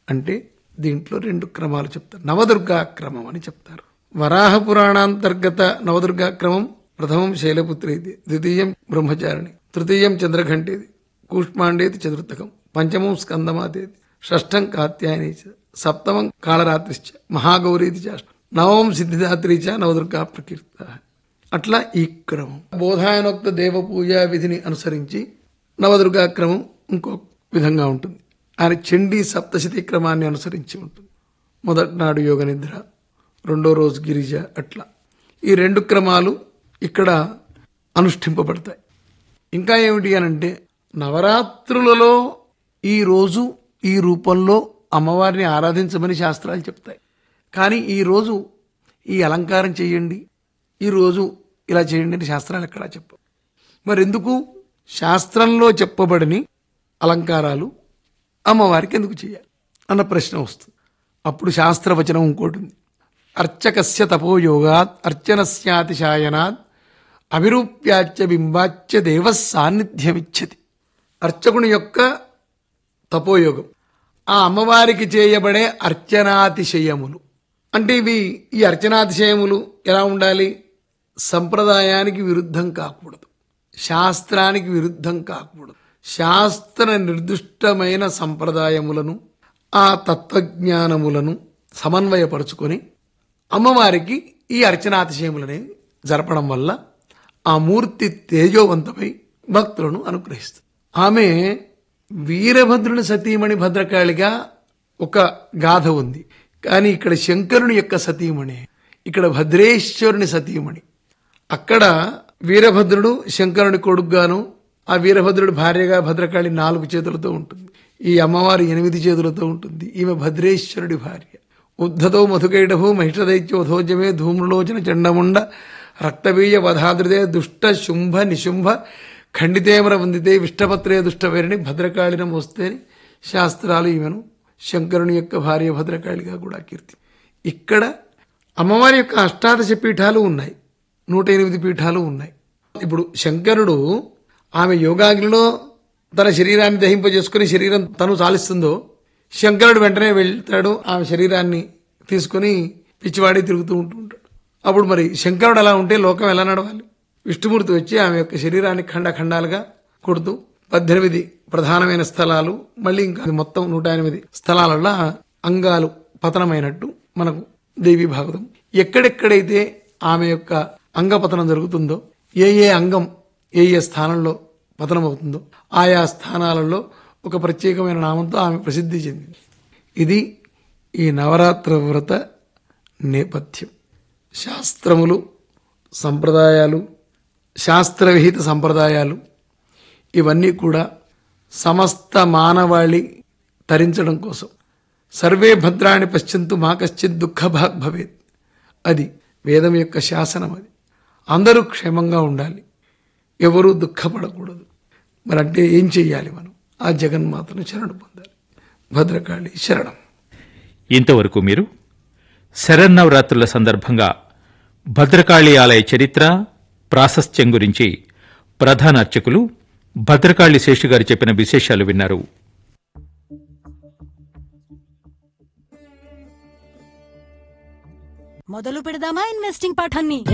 అంటే దీంట్లో రెండు క్రమాలు చెప్తారు నవదుర్గా క్రమం అని చెప్తారు వరాహ పురాణాంతర్గత నవదుర్గా క్రమం ప్రథమం శైలపుత్రేది ద్వితీయం బ్రహ్మచారిణి తృతీయం చంద్రఘంటేది కూష్మాండేది చతుర్థకం పంచమం స్కందమాతేది షష్టం కాత్యాయని చ, సప్తమం కాళరాత్రిశ్చ మహాగౌరీది చ నవమం సిద్ధిదాత్రి చ నవదుర్గా ప్రకీర్త అట్లా ఈ క్రమం బోధాయనోక్త దేవ పూజా విధిని అనుసరించి నవదుర్గా క్రమం ఇంకో విధంగా ఉంటుంది ఆయన చండీ సప్తశతి క్రమాన్ని అనుసరించి ఉంటుంది మొదటి నాడు యోగ నిద్ర రెండో రోజు గిరిజ అట్లా ఈ రెండు క్రమాలు ఇక్కడ అనుష్ఠింపబడతాయి ఇంకా ఏమిటి అని అంటే నవరాత్రులలో ఈ రోజు ఈ రూపంలో అమ్మవారిని ఆరాధించమని శాస్త్రాలు చెప్తాయి కానీ ఈ రోజు ఈ అలంకారం చేయండి ఈ రోజు ఇలా చేయండి అని శాస్త్రాలు ఎక్కడా చెప్పవు మరి ఎందుకు శాస్త్రంలో చెప్పబడిని అలంకారాలు అమ్మవారికి ఎందుకు చేయాలి అన్న ప్రశ్న వస్తుంది అప్పుడు శాస్త్రవచనం ఇంకోటి ఉంది అర్చకస్య తపోయోగాత్ అర్చనస్యాతిశాయనాత్ అభిరూప్యాచ్య బింబాచ్య దేవ సాన్నిధ్యమిచ్చతి అర్చకుని యొక్క తపోయోగం ఆ అమ్మవారికి చేయబడే అర్చనాతిశయములు అంటే ఇవి ఈ అర్చనాతిశయములు ఎలా ఉండాలి సంప్రదాయానికి విరుద్ధం కాకూడదు శాస్త్రానికి విరుద్ధం కాకూడదు శాస్త్ర నిర్దిష్టమైన సంప్రదాయములను ఆ తత్వజ్ఞానములను సమన్వయపరుచుకొని అమ్మవారికి ఈ అర్చనాతిశయములని జరపడం వల్ల ఆ మూర్తి తేజోవంతమై భక్తులను అనుగ్రహిస్తుంది ఆమె వీరభద్రుని సతీమణి భద్రకాళిగా ఒక గాథ ఉంది కానీ ఇక్కడ శంకరుని యొక్క సతీమణి ఇక్కడ భద్రేశ్వరుని సతీమణి అక్కడ వీరభద్రుడు శంకరుని కొడుకుగాను ఆ వీరభద్రుడి భార్యగా భద్రకాళి నాలుగు చేతులతో ఉంటుంది ఈ అమ్మవారు ఎనిమిది చేతులతో ఉంటుంది ఈమె భద్రేశ్వరుడి భార్య ఉద్ధతో మధుకైటభు మహిషదైత్యోధోజమే ధూమ్రలోచన చండముండ రక్తబీయ వధాదృదే దుష్ట శుంభ నిశుంభ ఖండితేమర వందితే విష్టపత్రే దుష్టవేరిని భద్రకాళిన మోస్తేని శాస్త్రాలు ఈమెను శంకరుని యొక్క భార్య భద్రకాళిగా కూడా కీర్తి ఇక్కడ అమ్మవారి యొక్క అష్టాదశ పీఠాలు ఉన్నాయి నూట ఎనిమిది పీఠాలు ఉన్నాయి ఇప్పుడు శంకరుడు ఆమె యోగాగ్నిలో తన శరీరాన్ని దహింపజేసుకుని శరీరం తను చాలిస్తుందో శంకరుడు వెంటనే వెళ్తాడు ఆమె శరీరాన్ని తీసుకుని పిచ్చివాడి తిరుగుతూ ఉంటూ ఉంటాడు అప్పుడు మరి శంకరుడు అలా ఉంటే లోకం ఎలా నడవాలి విష్ణుమూర్తి వచ్చి ఆమె యొక్క శరీరాన్ని ఖండ ఖండాలుగా కొడుతూ పద్దెనిమిది ప్రధానమైన స్థలాలు మళ్ళీ ఇంకా మొత్తం నూట ఎనిమిది స్థలాలలో అంగాలు పతనమైనట్టు మనకు దేవి భాగవతం ఎక్కడెక్కడైతే ఆమె యొక్క అంగపతనం జరుగుతుందో ఏ ఏ అంగం ఏ ఏ స్థానంలో పతనం అవుతుందో ఆయా స్థానాలలో ఒక ప్రత్యేకమైన నామంతో ఆమె ప్రసిద్ధి చెందింది ఇది ఈ నవరాత్ర వ్రత నేపథ్యం శాస్త్రములు సంప్రదాయాలు శాస్త్రవిహిత సంప్రదాయాలు ఇవన్నీ కూడా సమస్త మానవాళి తరించడం కోసం సర్వే భద్రాణి పశ్చంతు మా కశ్చిత్ దుఃఖభాగ్ భవేత్ అది వేదం యొక్క శాసనం అది అందరూ క్షేమంగా ఉండాలి ఎవరూ దుఃఖపడకూడదు మరి అంటే ఏం చెయ్యాలి మనం ఆ జగన్మాతను శరణు పొందాలి భద్రకాళి శరణం ఇంతవరకు మీరు శరన్నవరాత్రుల సందర్భంగా భద్రకాళి ఆలయ చరిత్ర ప్రాశస్త్యం గురించి ప్రధాన అర్చకులు భద్రకాళి శేషు గారు చెప్పిన విశేషాలు విన్నారు మొదలు పెడదామా ఇన్వెస్టింగ్ పాఠాన్ని